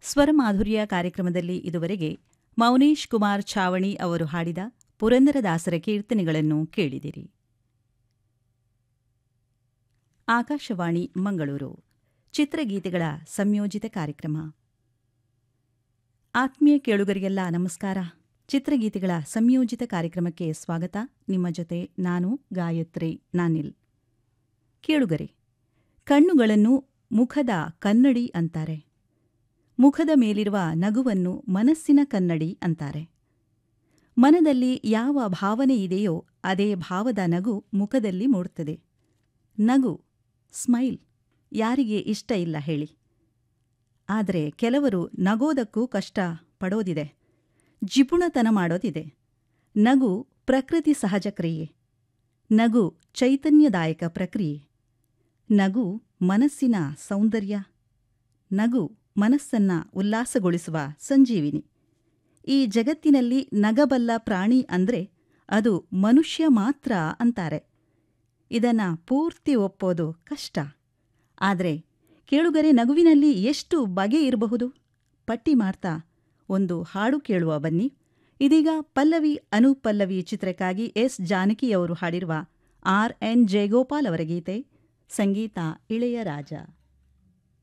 ಸ್ವರಮಾಧುರ್ಯ ಕಾರ್ಯಕ್ರಮದಲ್ಲಿ ಇದುವರೆಗೆ ಮೌನೇಶ್ ಕುಮಾರ್ ಛಾವಣಿ ಅವರು ಹಾಡಿದ ಪುರಂದರದಾಸರ ಕೀರ್ತನೆಗಳನ್ನು ಕೇಳಿದಿರಿ ಆಕಾಶವಾಣಿ ಮಂಗಳೂರು ಚಿತ್ರಗೀತೆಗಳ ಸಂಯೋಜಿತ ಕಾರ್ಯಕ್ರಮ ಆತ್ಮೀಯ ಕೇಳುಗರಿಗೆಲ್ಲ ನಮಸ್ಕಾರ ಚಿತ್ರಗೀತೆಗಳ ಸಂಯೋಜಿತ ಕಾರ್ಯಕ್ರಮಕ್ಕೆ ಸ್ವಾಗತ ನಿಮ್ಮ ಜೊತೆ ನಾನು ಗಾಯತ್ರಿ ನಾನಿಲ್ ಕೇಳುಗರೆ ಕಣ್ಣುಗಳನ್ನು ಮುಖದ ಕನ್ನಡಿ ಅಂತಾರೆ ಮುಖದ ಮೇಲಿರುವ ನಗುವನ್ನು ಮನಸ್ಸಿನ ಕನ್ನಡಿ ಅಂತಾರೆ ಮನದಲ್ಲಿ ಯಾವ ಭಾವನೆ ಇದೆಯೋ ಅದೇ ಭಾವದ ನಗು ಮುಖದಲ್ಲಿ ಮೂಡುತ್ತದೆ ನಗು ಸ್ಮೈಲ್ ಯಾರಿಗೆ ಇಷ್ಟ ಇಲ್ಲ ಹೇಳಿ ಆದರೆ ಕೆಲವರು ನಗೋದಕ್ಕೂ ಕಷ್ಟ ಪಡೋದಿದೆ ಜಿಪುಣತನ ಮಾಡೋದಿದೆ ನಗು ಪ್ರಕೃತಿ ಸಹಜ ಕ್ರಿಯೆ ನಗು ಚೈತನ್ಯದಾಯಕ ಪ್ರಕ್ರಿಯೆ ನಗು ಮನಸ್ಸಿನ ಸೌಂದರ್ಯ ನಗು ಮನಸ್ಸನ್ನ ಉಲ್ಲಾಸಗೊಳಿಸುವ ಸಂಜೀವಿನಿ ಈ ಜಗತ್ತಿನಲ್ಲಿ ನಗಬಲ್ಲ ಪ್ರಾಣಿ ಅಂದ್ರೆ ಅದು ಮನುಷ್ಯ ಮಾತ್ರ ಅಂತಾರೆ ಇದನ್ನ ಪೂರ್ತಿ ಒಪ್ಪೋದು ಕಷ್ಟ ಆದರೆ ಕೇಳುಗರೆ ನಗುವಿನಲ್ಲಿ ಎಷ್ಟು ಬಗೆ ಇರಬಹುದು ಪಟ್ಟಿ ಮಾಡ್ತಾ ಒಂದು ಹಾಡು ಕೇಳುವ ಬನ್ನಿ ಇದೀಗ ಪಲ್ಲವಿ ಅನುಪಲ್ಲವಿ ಚಿತ್ರಕ್ಕಾಗಿ ಎಸ್ ಜಾನಕಿಯವರು ಹಾಡಿರುವ ಆರ್ ಎನ್ ಜಯಗೋಪಾಲ್ ಅವರ ಗೀತೆ ಸಂಗೀತ ಇಳೆಯ ರಾಜ